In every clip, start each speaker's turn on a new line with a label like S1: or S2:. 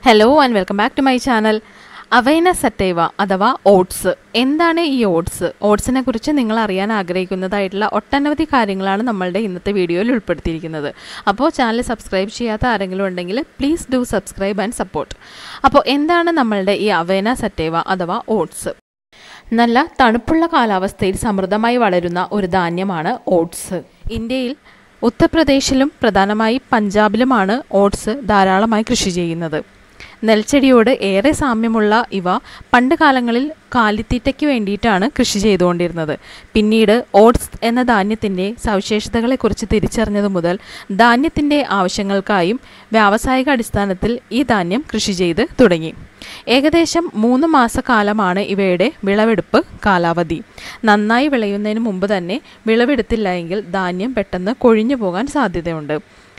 S1: hello and welcome back to my channel അവൈന സറ്റൈവ അഥവാ ഓട്സ് എന്താണ് ഈ ഓട്സ് ഓട്സിനെ കുറിച്ച് നിങ്ങൾ അറിയാൻ ആഗ്രഹിക്കുന്നതായിട്ടുള്ള ഒട്ടനവധി കാര്യങ്ങളാണ് നമ്മളുടെ ഇന്നത്തെ വീഡിയോയിൽ ഉൾപ്പെടുത്തിയിരിക്കുന്നത് അപ്പോൾ ചാനൽ സബ്സ്ക്രൈബ് ചെയ്യാത്ത ആരെങ്കിലും ഉണ്ടെങ്കിൽ please do subscribe and support അപ്പോൾ എന്താണ് നമ്മളുടെ ഈ അവൈന സറ്റൈവ അഥവാ ഓട്സ് നല്ല തണുപ്പുള്ള കാലാവസ്ഥയിൽ സമൃദ്ധമായി വളരുന്ന ഒരു ധാന്യമാണ് ഓട്സ് ഇന്ത്യയിൽ ഉത്തർപ്രദേശിലും പ്രധാനമായി പഞ്ചാബിലുമാണ് ഓട്സ് ധാരാളമായി കൃഷി ചെയ്യുന്നത് നെൽച്ചെടിയോട് ഏറെ സാമ്യമുള്ള ഇവ പണ്ട് കാലങ്ങളിൽ കാലിത്തീറ്റയ്ക്ക് വേണ്ടിയിട്ടാണ് കൃഷി ചെയ്തുകൊണ്ടിരുന്നത് പിന്നീട് ഓട്സ് എന്ന ധാന്യത്തിൻ്റെ സവിശേഷതകളെക്കുറിച്ച് തിരിച്ചറിഞ്ഞതു മുതൽ ധാന്യത്തിൻ്റെ ആവശ്യങ്ങൾക്കായും വ്യാവസായിക അടിസ്ഥാനത്തിൽ ഈ ധാന്യം കൃഷി ചെയ്ത് തുടങ്ങി ഏകദേശം മൂന്ന് മാസക്കാലമാണ് ഇവയുടെ വിളവെടുപ്പ് കാലാവധി നന്നായി വിളയുന്നതിന് മുമ്പ് തന്നെ വിളവെടുത്തില്ല എങ്കിൽ ധാന്യം പെട്ടെന്ന് കൊഴിഞ്ഞു പോകാൻ സാധ്യതയുണ്ട്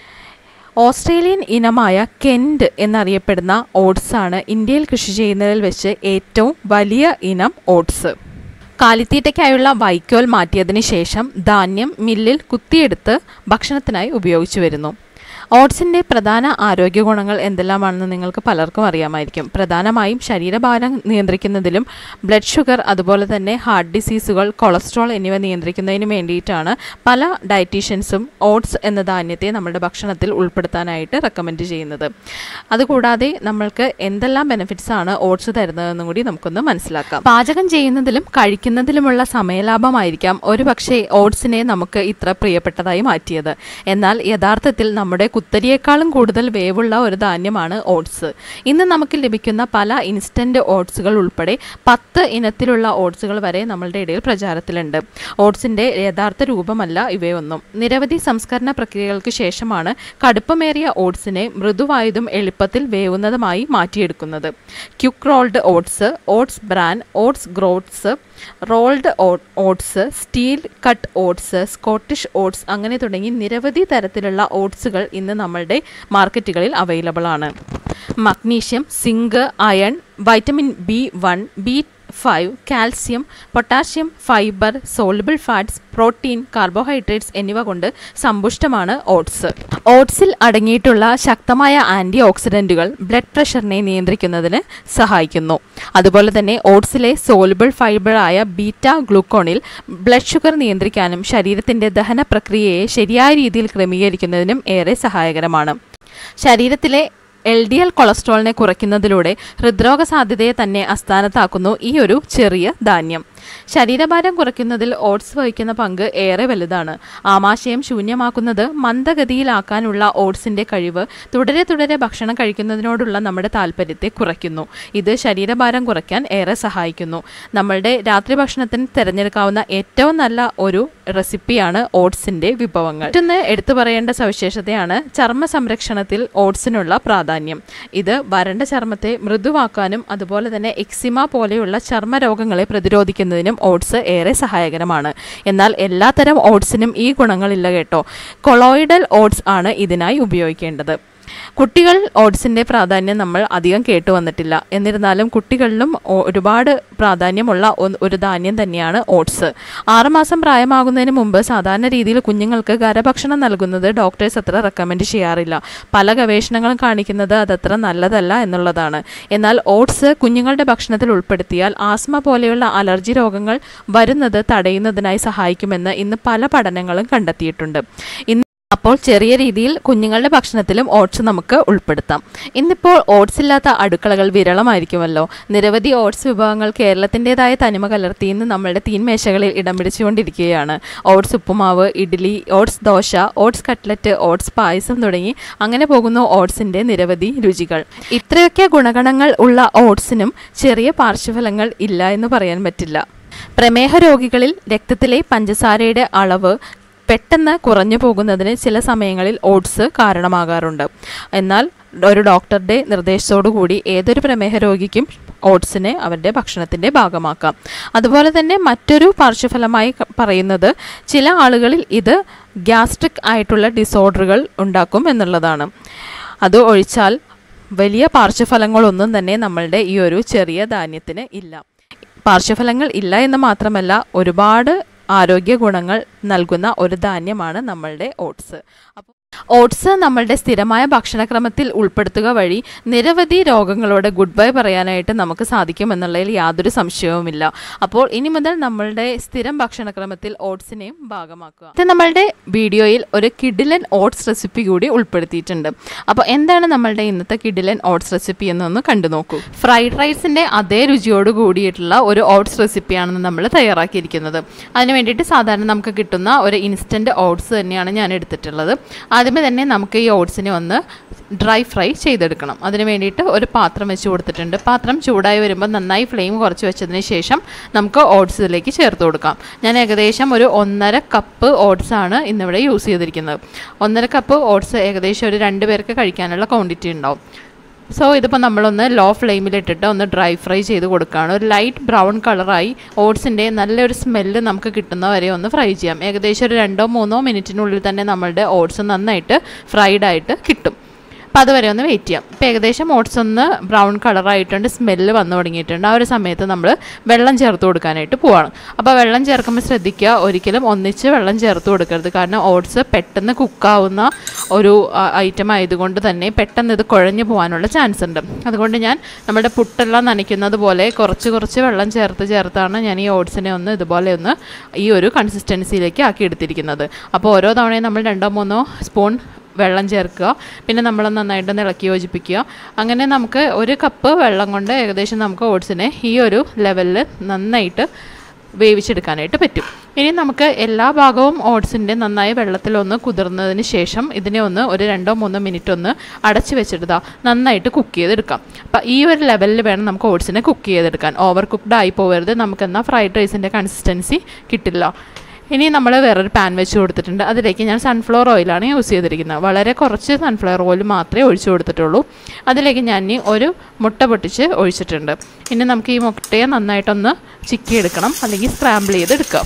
S1: ഓസ്ട്രേലിയൻ ഇനമായ കെൻഡ് എന്നറിയപ്പെടുന്ന ഓട്സാണ് ഇന്ത്യയിൽ കൃഷി ചെയ്യുന്നതിൽ വെച്ച് ഏറ്റവും വലിയ ഇനം ഓട്സ് കാലിത്തീറ്റയ്ക്കായുള്ള വൈക്കോൽ മാറ്റിയതിന് ശേഷം ധാന്യം മില്ലിൽ കുത്തിയെടുത്ത് ഭക്ഷണത്തിനായി ഉപയോഗിച്ചു വരുന്നു ഓട്സിൻ്റെ പ്രധാന ആരോഗ്യ ഗുണങ്ങൾ എന്തെല്ലാമാണെന്ന് നിങ്ങൾക്ക് പലർക്കും അറിയാമായിരിക്കും പ്രധാനമായും ശരീരഭാരം നിയന്ത്രിക്കുന്നതിലും ബ്ലഡ് ഷുഗർ അതുപോലെ തന്നെ ഹാർട്ട് ഡിസീസുകൾ കൊളസ്ട്രോൾ എന്നിവ നിയന്ത്രിക്കുന്നതിന് വേണ്ടിയിട്ടാണ് പല ഡയറ്റീഷ്യൻസും ഓട്സ് എന്ന ധാന്യത്തെ നമ്മുടെ ഭക്ഷണത്തിൽ ഉൾപ്പെടുത്താനായിട്ട് റെക്കമെൻഡ് ചെയ്യുന്നത് അതുകൂടാതെ നമ്മൾക്ക് എന്തെല്ലാം ബെനിഫിറ്റ്സ് ആണ് ഓട്സ് തരുന്നതെന്നും കൂടി നമുക്കൊന്ന് മനസ്സിലാക്കാം പാചകം ചെയ്യുന്നതിലും കഴിക്കുന്നതിലുമുള്ള സമയലാഭമായിരിക്കാം ഒരു പക്ഷേ ഓട്സിനെ നമുക്ക് ഇത്ര പ്രിയപ്പെട്ടതായി മാറ്റിയത് എന്നാൽ യഥാർത്ഥത്തിൽ നമ്മുടെ കുത്തരിയേക്കാളും കൂടുതൽ വേവുള്ള ഒരു ധാന്യമാണ് ഓട്സ് ഇന്ന് നമുക്ക് ലഭിക്കുന്ന പല ഇൻസ്റ്റൻറ്റ് ഓട്സുകൾ ഉൾപ്പെടെ പത്ത് ഇനത്തിലുള്ള ഓട്സുകൾ വരെ നമ്മളുടെ ഇടയിൽ പ്രചാരത്തിലുണ്ട് ഓട്സിൻ്റെ യഥാർത്ഥ രൂപമല്ല ഇവയൊന്നും നിരവധി സംസ്കരണ പ്രക്രിയകൾക്ക് ശേഷമാണ് കടുപ്പമേറിയ ഓട്സിനെ മൃദുവായതും എളുപ്പത്തിൽ വേവുന്നതുമായി മാറ്റിയെടുക്കുന്നത് quick rolled oats oats bran oats groats rolled oats steel cut oats Scottish oats അങ്ങനെ തുടങ്ങി നിരവധി തരത്തിലുള്ള ഓട്സുകൾ ഇന്ന് നമ്മളുടെ മാർക്കറ്റുകളിൽ അവൈലബിൾ ആണ് magnesium zinc iron vitamin B one B five calcium potassium fibre soluble fats protein carbohydrates എന്നിവ കൊണ്ട് സമ്പുഷ്ടമാണ് ഓട്സ് ഓട്സിൽ അടങ്ങിയിട്ടുള്ള ശക്തമായ ആൻറ്റി ഓക്സിഡൻറ്റുകൾ ബ്ലഡ് പ്രഷറിനെ നിയന്ത്രിക്കുന്നതിന് സഹായിക്കുന്നു അതുപോലെ തന്നെ ഓട്സിലെ സോൾബിൾ ഫൈബറായ ബീറ്റ ഗ്ലൂക്കോണിൽ ബ്ലഡ് ഷുഗർ നിയന്ത്രിക്കാനും ശരീരത്തിൻ്റെ ദഹന പ്രക്രിയയെ ശരിയായ രീതിയിൽ ക്രമീകരിക്കുന്നതിനും ഏറെ സഹായകരമാണ് ശരീരത്തിലെ എൽ ഡി എൽ കൊളസ്ട്രോളിനെ കുറയ്ക്കുന്നതിലൂടെ ഹൃദ്രോഗ സാധ്യതയെ തന്നെ അസ്ഥാനത്താക്കുന്നു ഈ ഒരു ചെറിയ ധാന്യം ശരീരഭാരം കുറയ്ക്കുന്നതിൽ ഓട്സ് വഹിക്കുന്ന പങ്ക് ഏറെ വലുതാണ് ആമാശയം ശൂന്യമാക്കുന്നത് മന്ദഗതിയിലാക്കാനുള്ള ഓട്സിൻ്റെ കഴിവ് തുടരെ തുടരെ ഭക്ഷണം കഴിക്കുന്നതിനോടുള്ള നമ്മുടെ താല്പര്യത്തെ കുറയ്ക്കുന്നു ഇത് ശരീരഭാരം കുറയ്ക്കാൻ ഏറെ സഹായിക്കുന്നു നമ്മളുടെ രാത്രി ഭക്ഷണത്തിന് തിരഞ്ഞെടുക്കാവുന്ന ഏറ്റവും നല്ല ഒരു റെസിപ്പിയാണ് ഓട്സിൻ്റെ വിഭവങ്ങൾ മറ്റൊന്ന് എടുത്തു പറയേണ്ട സവിശേഷതയാണ് ചർമ്മ സംരക്ഷണത്തിൽ ഓട്സിനുള്ള പ്രാധാന്യം ഇത് വരണ്ട ചർമ്മത്തെ മൃദുവാക്കാനും അതുപോലെ തന്നെ എക്സിമ പോലെയുള്ള ചർമ്മ രോഗങ്ങളെ പ്രതിരോധിക്കുന്നതിനും ഓട്സ് ഏറെ സഹായകരമാണ് എന്നാൽ എല്ലാത്തരം ഓട്സിനും ഈ ഗുണങ്ങളില്ല കേട്ടോ കൊളോയിഡൽ ഓട്സ് ആണ് ഇതിനായി ഉപയോഗിക്കേണ്ടത് കുട്ടികൾ ഓട്സിൻ്റെ പ്രാധാന്യം നമ്മൾ അധികം കേട്ടു വന്നിട്ടില്ല എന്നിരുന്നാലും കുട്ടികളിലും ഒരുപാട് പ്രാധാന്യമുള്ള ഒരു ധാന്യം തന്നെയാണ് ഓട്സ് ആറുമാസം പ്രായമാകുന്നതിന് മുമ്പ് സാധാരണ രീതിയിൽ കുഞ്ഞുങ്ങൾക്ക് ഗരഭക്ഷണം നൽകുന്നത് ഡോക്ടേഴ്സ് അത്ര റെക്കമെൻഡ് ചെയ്യാറില്ല പല ഗവേഷണങ്ങളും കാണിക്കുന്നത് അതത്ര നല്ലതല്ല എന്നുള്ളതാണ് എന്നാൽ ഓട്സ് കുഞ്ഞുങ്ങളുടെ ഭക്ഷണത്തിൽ ഉൾപ്പെടുത്തിയാൽ ആസ്മ പോലെയുള്ള അലർജി രോഗങ്ങൾ വരുന്നത് തടയുന്നതിനായി സഹായിക്കുമെന്ന് ഇന്ന് പല പഠനങ്ങളും കണ്ടെത്തിയിട്ടുണ്ട് ഇന്ന് അപ്പോൾ ചെറിയ രീതിയിൽ കുഞ്ഞുങ്ങളുടെ ഭക്ഷണത്തിലും ഓട്സ് നമുക്ക് ഉൾപ്പെടുത്താം ഇന്നിപ്പോൾ ഓട്സ് ഇല്ലാത്ത അടുക്കളകൾ വിരളമായിരിക്കുമല്ലോ നിരവധി ഓട്സ് വിഭവങ്ങൾ കേരളത്തിൻ്റെതായ തനിമ കലർത്തി ഇന്ന് നമ്മളുടെ തീൻമേശകളിൽ ഇടം പിടിച്ചുകൊണ്ടിരിക്കുകയാണ് oats upma idli oats dosa oats cutlet oats payasam തുടങ്ങി അങ്ങനെ പോകുന്നു ഓട്സിൻ്റെ നിരവധി രുചികൾ ഇത്രയൊക്കെ ഗുണഗണങ്ങൾ ഉള്ള ഓട്സിനും ചെറിയ പാർശ്വഫലങ്ങൾ ഇല്ല എന്ന് പറയാൻ പറ്റില്ല പ്രമേഹ രോഗികളിൽ രക്തത്തിലെ പഞ്ചസാരയുടെ അളവ് പെട്ടെന്ന് കുറഞ്ഞു പോകുന്നതിന് ചില സമയങ്ങളിൽ ഓട്സ് കാരണമാകാറുണ്ട് എന്നാൽ ഒരു ഡോക്ടറുടെ നിർദ്ദേശത്തോടു കൂടി ഏതൊരു പ്രമേഹ രോഗിക്കും ഓട്സിനെ അവരുടെ ഭക്ഷണത്തിൻ്റെ ഭാഗമാക്കാം അതുപോലെ തന്നെ മറ്റൊരു പാർശ്വഫലമായി പറയുന്നത് ചില ആളുകളിൽ ഇത് ഗ്യാസ്ട്രിക് ആയിട്ടുള്ള ഡിസോർഡറുകൾ ഉണ്ടാക്കും എന്നുള്ളതാണ് അത് ഒഴിച്ചാൽ വലിയ പാർശ്വഫലങ്ങളൊന്നും തന്നെ നമ്മളുടെ ഈ ഒരു ചെറിയ ധാന്യത്തിന് ഇല്ല പാർശ്വഫലങ്ങൾ ഇല്ല എന്ന് മാത്രമല്ല ഒരുപാട് ആരോഗ്യ ഗുണങ്ങൾ നൽകുന്ന ഒരു ധാന്യമാണ് നമ്മളുടെ ഓട്സ് അപ്പോൾ ഓട്സ് നമ്മളുടെ സ്ഥിരമായ ഭക്ഷണക്രമത്തിൽ ഉൾപ്പെടുത്തുക വഴി നിരവധി രോഗങ്ങളോട് ഗുഡ് ബൈ പറയാനായിട്ട് നമുക്ക് സാധിക്കും എന്നുള്ളതിൽ യാതൊരു സംശയവുമില്ല അപ്പോൾ ഇനി മുതൽ നമ്മളുടെ സ്ഥിരം ഭക്ഷണക്രമത്തിൽ ഓട്സിനെയും ഭാഗമാക്കുക ഇത് നമ്മളുടെ വീഡിയോയിൽ ഒരു കിഡിലൻ ഓട്സ് റെസിപ്പി കൂടി ഉൾപ്പെടുത്തിയിട്ടുണ്ട് അപ്പോൾ എന്താണ് നമ്മളുടെ ഇന്നത്തെ കിഡിലൻ ഓട്സ് റെസിപ്പി എന്നൊന്ന് കണ്ടു നോക്കൂ ഫ്രൈഡ് റൈസിൻ്റെ അതേ രുചിയോട് കൂടിയിട്ടുള്ള ഒരു ഓട്സ് റെസിപ്പിയാണ് നമ്മൾ തയ്യാറാക്കിയിരിക്കുന്നത് അതിന് വേണ്ടിയിട്ട് സാധാരണ നമുക്ക് കിട്ടുന്ന ഒരു ഇൻസ്റ്റൻറ്റ് ഓട്സ് തന്നെയാണ് ഞാൻ എടുത്തിട്ടുള്ളത് ആദ്യമേ തന്നെ നമുക്ക് ഈ ഓട്സിനെ ഒന്ന് ഡ്രൈ ഫ്രൈ ചെയ്തെടുക്കണം അതിന് വേണ്ടിയിട്ട് ഒരു പാത്രം വെച്ച് കൊടുത്തിട്ടുണ്ട് പാത്രം ചൂടായി വരുമ്പോൾ നന്നായി ഫ്ലെയിം കുറച്ച് വെച്ചതിന് ശേഷം നമുക്ക് ഓട്സ് ഇതിലേക്ക് ചേർത്ത് കൊടുക്കാം ഞാൻ ഏകദേശം ഒരു ഒന്നര കപ്പ് ഓട്സ് ആണ് ഇന്നിവിടെ യൂസ് ചെയ്തിരിക്കുന്നത് ഒന്നര കപ്പ് ഓട്സ് ഏകദേശം ഒരു രണ്ട് പേർക്ക് കഴിക്കാനുള്ള ക്വാണ്ടിറ്റി ഉണ്ടാവും സോ ഇതിപ്പോൾ നമ്മളൊന്ന് ലോ ഫ്ലെയിമിലിട്ടിട്ട് ഒന്ന് ഡ്രൈ ഫ്രൈ ചെയ്ത് കൊടുക്കുകയാണ് ഒരു ലൈറ്റ് ബ്രൗൺ കളറായി ഓട്സിൻ്റെ നല്ലൊരു സ്മെല്ല് നമുക്ക് കിട്ടുന്ന വരെ ഒന്ന് ഫ്രൈ ചെയ്യാം ഏകദേശം ഒരു രണ്ടോ മൂന്നോ മിനിറ്റിനുള്ളിൽ തന്നെ നമ്മളുടെ ഓട്സ് നന്നായിട്ട് ഫ്രൈഡ് ആയിട്ട് കിട്ടും അപ്പോൾ അതുവരെ ഒന്ന് വെയിറ്റ് ചെയ്യാം ഇപ്പോൾ ഏകദേശം ഓട്സ് ഒന്ന് ബ്രൗൺ കളറായിട്ടുണ്ട് സ്മെല്ല് വന്നു തുടങ്ങിയിട്ടുണ്ട് ആ ഒരു സമയത്ത് നമ്മൾ വെള്ളം ചേർത്ത് കൊടുക്കാനായിട്ട് പോവാണ് അപ്പോൾ വെള്ളം ചേർക്കുമ്പോൾ ശ്രദ്ധിക്കുക ഒരിക്കലും ഒന്നിച്ച് വെള്ളം ചേർത്ത് കൊടുക്കരുത് കാരണം ഓട്സ് പെട്ടെന്ന് കുക്കാവുന്ന ഒരു ഐറ്റം ആയതുകൊണ്ട് തന്നെ പെട്ടെന്ന് ഇത് കുഴഞ്ഞു പോകാനുള്ള ചാൻസ് ഉണ്ട് അതുകൊണ്ട് ഞാൻ നമ്മുടെ പുട്ടെല്ലാം നനയ്ക്കുന്നത് പോലെ കുറച്ച് കുറച്ച് വെള്ളം ചേർത്ത് ചേർത്താണ് ഞാൻ ഈ ഓട്സിനെ ഒന്ന് ഇതുപോലെ ഒന്ന് ഈ ഒരു കൺസിസ്റ്റൻസിയിലേക്ക് ആക്കി എടുത്തിരിക്കുന്നത് അപ്പോൾ ഓരോ തവണയും നമ്മൾ രണ്ടോ മൂന്നോ സ്പൂൺ വെള്ളം ചേർക്കുക പിന്നെ നമ്മൾ നന്നായിട്ട് ഇളക്കി യോജിപ്പിക്കുക അങ്ങനെ നമുക്ക് ഒരു കപ്പ് വെള്ളം കൊണ്ട് ഏകദേശം നമുക്ക് ഓട്സിനെ ഈ ഒരു ലെവലിൽ നന്നായിട്ട് വേവിച്ചെടുക്കാനായിട്ട് പറ്റും ഇനി നമുക്ക് എല്ലാ ഭാഗവും ഓട്സിൻ്റെ നന്നായി വെള്ളത്തിലൊന്ന് കുതിർന്നതിന് ശേഷം ഇതിനെ ഒന്ന് ഒരു രണ്ടോ മൂന്നോ മിനിറ്റ് ഒന്ന് അടച്ച് വെച്ചിട്ട് നന്നായിട്ട് കുക്ക് ചെയ്തെടുക്കാം അപ്പം ഈ ഒരു ലെവലിൽ വേണം നമുക്ക് ഓട്സിനെ കുക്ക് ചെയ്തെടുക്കാൻ ഓവർ കുക്ക്ഡ് ആയി പോകരുത് നമുക്കെന്നാൽ ഫ്രൈഡ് റൈസിൻ്റെ കൺസിസ്റ്റൻസി കിട്ടില്ല ഇനി നമ്മൾ വേറൊരു പാൻ വെച്ച് കൊടുത്തിട്ടുണ്ട് അതിലേക്ക് ഞാൻ സൺഫ്ലവർ ഓയിലാണ് യൂസ് ചെയ്തിരിക്കുന്നത് വളരെ കുറച്ച് സൺഫ്ലവർ ഓയിൽ മാത്രമേ ഒഴിച്ചു കൊടുത്തിട്ടുള്ളൂ അതിലേക്ക് ഞാൻ ഇനി ഒരു മുട്ട പൊട്ടിച്ച് ഒഴിച്ചിട്ടുണ്ട് ഇനി നമുക്ക് ഈ മുട്ടയെ നന്നായിട്ടൊന്ന് ചിക്കി എടുക്കണം അല്ലെങ്കിൽ സ്ക്രാമ്പിൾ ചെയ്തെടുക്കാം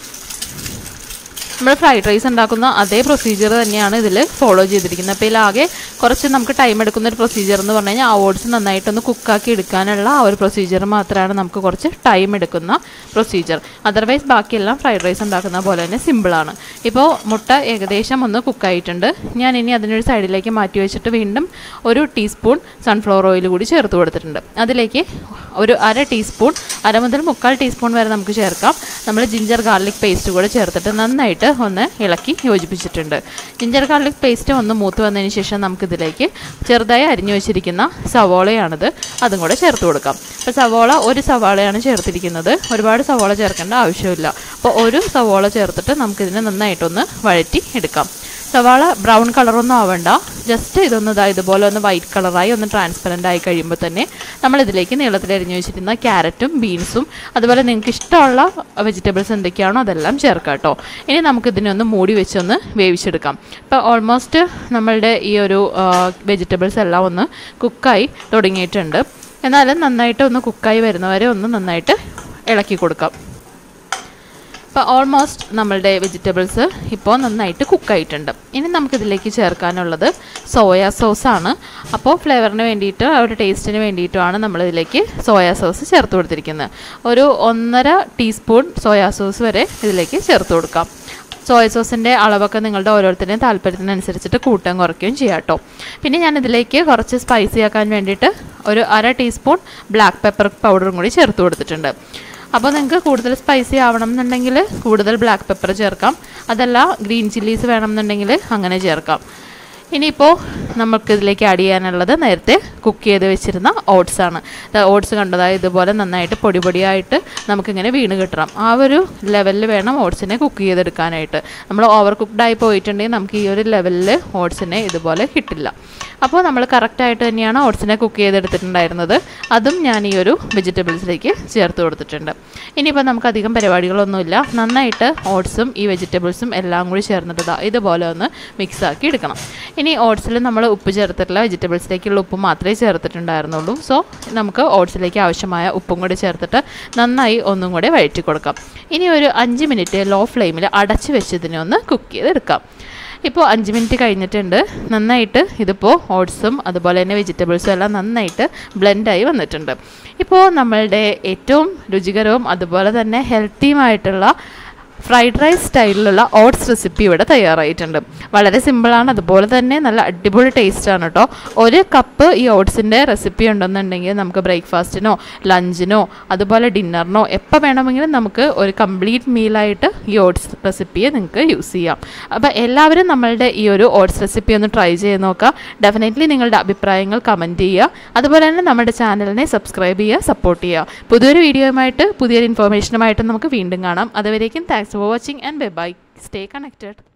S1: നമ്മൾ ഫ്രൈഡ് റൈസ് ഉണ്ടാക്കുന്ന അതേ പ്രൊസീജിയർ തന്നെയാണ് ഇതിൽ ഫോളോ ചെയ്തിരിക്കുന്നത് അപ്പോൾ ഇതിലാകെ കുറച്ച് നമുക്ക് ടൈം എടുക്കുന്ന ഒരു പ്രൊസീജിയർ എന്ന് പറഞ്ഞു കഴിഞ്ഞാൽ ആ ഓട്സ് നന്നായിട്ടൊന്ന് കുക്കാക്കി എടുക്കാനുള്ള ആ ഒരു പ്രൊസീജിയർ മാത്രമാണ് നമുക്ക് കുറച്ച് ടൈം എടുക്കുന്ന പ്രൊസീജിയർ അതർവൈസ് ബാക്കിയെല്ലാം ഫ്രൈഡ് റൈസ് ഉണ്ടാക്കുന്ന പോലെ തന്നെ സിമ്പിളാണ് ഇപ്പോൾ മുട്ട ഏകദേശം ഒന്ന് കുക്കായിട്ടുണ്ട് ഞാൻ ഇനി അതിനൊരു സൈഡിലേക്ക് മാറ്റി വെച്ചിട്ട് വീണ്ടും ഒരു ടീസ്പൂൺ സൺഫ്ലവർ ഓയിൽ കൂടി ചേർത്ത് കൊടുത്തിട്ടുണ്ട് അതിലേക്ക് ഒരു അര ടീസ്പൂൺ അര മുതൽ മുക്കാൽ ടീസ്പൂൺ വരെ നമുക്ക് ചേർക്കാം നമ്മൾ ജിഞ്ചർ ഗാർലിക് പേസ്റ്റ് കൂടെ ചേർത്തിട്ട് നന്നായിട്ട് ഒന്ന് ഇളക്കി യോജിപ്പിച്ചിട്ടുണ്ട് ജിഞ്ചർ ഗാർലിക് പേസ്റ്റ് ഒന്ന് മൂത്ത് വന്നതിന് ശേഷം നമുക്കിതിലേക്ക് ചെറുതായി അരിഞ്ഞു വെച്ചിരിക്കുന്ന സവോളയാണിത് അതും കൂടെ ചേർത്ത് കൊടുക്കാം അപ്പോൾ സവോള ഒരു സവാളയാണ് ചേർത്തിരിക്കുന്നത് ഒരുപാട് സവോള ചേർക്കേണ്ട ആവശ്യമില്ല അപ്പോൾ ഒരു സവോള ചേർത്തിട്ട് നമുക്കിതിനെ നന്നായിട്ടൊന്ന് വഴറ്റി എടുക്കാം സവാള ബ്രൗൺ കളറൊന്നും ആവണ്ട ജസ്റ്റ് ഇതൊന്ന് ഇതാ ഇതുപോലെ ഒന്ന് വൈറ്റ് കളറായി ഒന്ന് ട്രാൻസ്പെറൻ്റ് ആയി കഴിയുമ്പോൾ തന്നെ നമ്മളിതിലേക്ക് നീളത്തിൽ അരിഞ്ഞു വെച്ചിരുന്ന ക്യാരറ്റും ബീൻസും അതുപോലെ നിങ്ങൾക്ക് ഇഷ്ടമുള്ള വെജിറ്റബിൾസ് എന്തൊക്കെയാണോ അതെല്ലാം ചേർക്കാം കേട്ടോ ഇനി നമുക്കിതിനെ ഒന്ന് മൂടി വെച്ചൊന്ന് വേവിച്ചെടുക്കാം ഇപ്പോൾ ഓൾമോസ്റ്റ് നമ്മളുടെ ഈ ഒരു വെജിറ്റബിൾസ് എല്ലാം ഒന്ന് കുക്കായി തുടങ്ങിയിട്ടുണ്ട് എന്നാലും നന്നായിട്ട് ഒന്ന് കുക്കായി വരുന്നവരെ ഒന്ന് നന്നായിട്ട് ഇളക്കി കൊടുക്കാം ഇപ്പോൾ ഓൾമോസ്റ്റ് നമ്മളുടെ വെജിറ്റബിൾസ് ഇപ്പോൾ നന്നായിട്ട് കുക്കായിട്ടുണ്ട് ഇനി നമുക്കിതിലേക്ക് ചേർക്കാനുള്ളത് സോയാ സോസാണ് അപ്പോൾ ഫ്ലേവറിന് വേണ്ടിയിട്ട് ആ ഒരു ടേസ്റ്റിന് വേണ്ടിയിട്ടുമാണ് നമ്മളിതിലേക്ക് സോയാ സോസ് ചേർത്ത് കൊടുത്തിരിക്കുന്നത് ഒരു ഒന്നര ടീസ്പൂൺ സോയാ സോസ് വരെ ഇതിലേക്ക് ചേർത്ത് കൊടുക്കാം സോയ സോസിൻ്റെ അളവൊക്കെ നിങ്ങളുടെ ഓരോരുത്തരുടെയും താല്പര്യത്തിനനുസരിച്ചിട്ട് കൂട്ടാൻ കുറയ്ക്കുകയും ചെയ്യാം കേട്ടോ പിന്നെ ഞാൻ ഇതിലേക്ക് കുറച്ച് സ്പൈസി ആക്കാൻ വേണ്ടിയിട്ട് ഒരു അര ടീസ്പൂൺ ബ്ലാക്ക് പെപ്പർ പൗഡറും കൂടി ചേർത്ത് കൊടുത്തിട്ടുണ്ട് അപ്പോൾ നിങ്ങൾക്ക് കൂടുതൽ സ്പൈസി ആവണം എന്നുണ്ടെങ്കിൽ കൂടുതൽ ബ്ലാക്ക് പെപ്പർ ചേർക്കാം അതല്ല ഗ്രീൻ ചില്ലീസ് വേണം എന്നുണ്ടെങ്കിൽ അങ്ങനെ ചേർക്കാം ഇനിയിപ്പോൾ നമുക്ക് ഇതിലേക്ക് ആഡ് ചെയ്യാനുള്ളത് നേരത്തെ കുക്ക് ചെയ്ത് വെച്ചിരുന്ന ഓട്സ് ആണ് ഓട്സ് കണ്ടതായി ഇതുപോലെ നന്നായിട്ട് പൊടി പൊടിയായിട്ട് നമുക്കിങ്ങനെ വീണ് കിട്ടണം ആ ഒരു ലെവലിൽ വേണം ഓട്സിനെ കുക്ക് ചെയ്തെടുക്കാനായിട്ട് നമ്മൾ ഓവർ കുക്ക്ഡായി പോയിട്ടുണ്ടെങ്കിൽ നമുക്ക് ഈ ഒരു ലെവലിൽ ഓട്സിനെ ഇതുപോലെ കിട്ടില്ല അപ്പോൾ നമ്മൾ കറക്റ്റായിട്ട് തന്നെയാണ് ഓട്സിനെ കുക്ക് ചെയ്തെടുത്തിട്ടുണ്ടായിരുന്നത് അതും ഞാൻ ഈ ഒരു വെജിറ്റബിൾസിലേക്ക് ചേർത്ത് കൊടുത്തിട്ടുണ്ട് ഇനിയിപ്പോൾ നമുക്ക് അധികം പരിപാടികളൊന്നുമില്ല നന്നായിട്ട് ഓട്സും ഈ വെജിറ്റബിൾസും എല്ലാം കൂടി ചേർന്നിട്ട് ദാ ഇതുപോലെ ഒന്ന് മിക്സ് ആക്കി എടുക്കണം ഇനി ഓട്സിൽ നമ്മൾ ഉപ്പ് ചേർത്തിട്ടില്ല വെജിറ്റബിൾസിലേക്കുള്ള ഉപ്പ് മാത്രമേ ചേർത്തിട്ടുണ്ടായിരുന്നുള്ളൂ സോ നമുക്ക് ഓട്സിലേക്ക് ആവശ്യമായ ഉപ്പും കൂടി ചേർത്തിട്ട് നന്നായി ഒന്നും കൂടെ വഴറ്റി കൊടുക്കാം ഇനി ഒരു അഞ്ച് മിനിറ്റ് ലോ ഫ്ലെയിമിൽ അടച്ച് വെച്ച് ഇതിനെ ഒന്ന് കുക്ക് ചെയ്തെടുക്കാം ഇപ്പോൾ അഞ്ച് മിനിറ്റ് കഴിഞ്ഞിട്ടുണ്ട് നന്നായിട്ട് ഇതിപ്പോൾ ഓട്സും അതുപോലെ തന്നെ വെജിറ്റബിൾസും എല്ലാം നന്നായിട്ട് ബ്ലെൻഡായി വന്നിട്ടുണ്ട് ഇപ്പോൾ നമ്മളുടെ ഏറ്റവും രുചികരവും അതുപോലെ തന്നെ ഹെൽത്തിയുമായിട്ടുള്ള ഫ്രൈഡ് റൈസ് സ്റ്റൈലിലുള്ള ഓട്സ് റെസിപ്പി ഇവിടെ തയ്യാറായിട്ടുണ്ട് വളരെ സിമ്പിളാണ് അതുപോലെ തന്നെ നല്ല അടിപൊളി ടേസ്റ്റാണ് കേട്ടോ ഒരു കപ്പ് ഈ ഓട്സിൻ്റെ റെസിപ്പി ഉണ്ടെന്നുണ്ടെങ്കിൽ നമുക്ക് ബ്രേക്ക്ഫാസ്റ്റിനോ ലഞ്ചിനോ അതുപോലെ ഡിന്നറിനോ എപ്പോൾ വേണമെങ്കിലും നമുക്ക് ഒരു കംപ്ലീറ്റ് മീലായിട്ട് ഈ ഓട്സ് റെസിപ്പിയെ നിങ്ങൾക്ക് യൂസ് ചെയ്യാം അപ്പോൾ എല്ലാവരും നമ്മളുടെ ഈ ഒരു ഓട്സ് റെസിപ്പി ഒന്ന് ട്രൈ ചെയ്ത് നോക്കുക ഡെഫിനറ്റ്ലി നിങ്ങളുടെ അഭിപ്രായങ്ങൾ കമൻറ്റ് ചെയ്യുക അതുപോലെ തന്നെ നമ്മുടെ ചാനലിനെ സബ്സ്ക്രൈബ് ചെയ്യുക സപ്പോർട്ട് ചെയ്യുക പുതിയൊരു വീഡിയോയുമായിട്ട് പുതിയൊരു ഇൻഫോർമേഷനുമായിട്ട് നമുക്ക് വീണ്ടും കാണാം അതുവരേക്കും thanks for watching and bye bye stay connected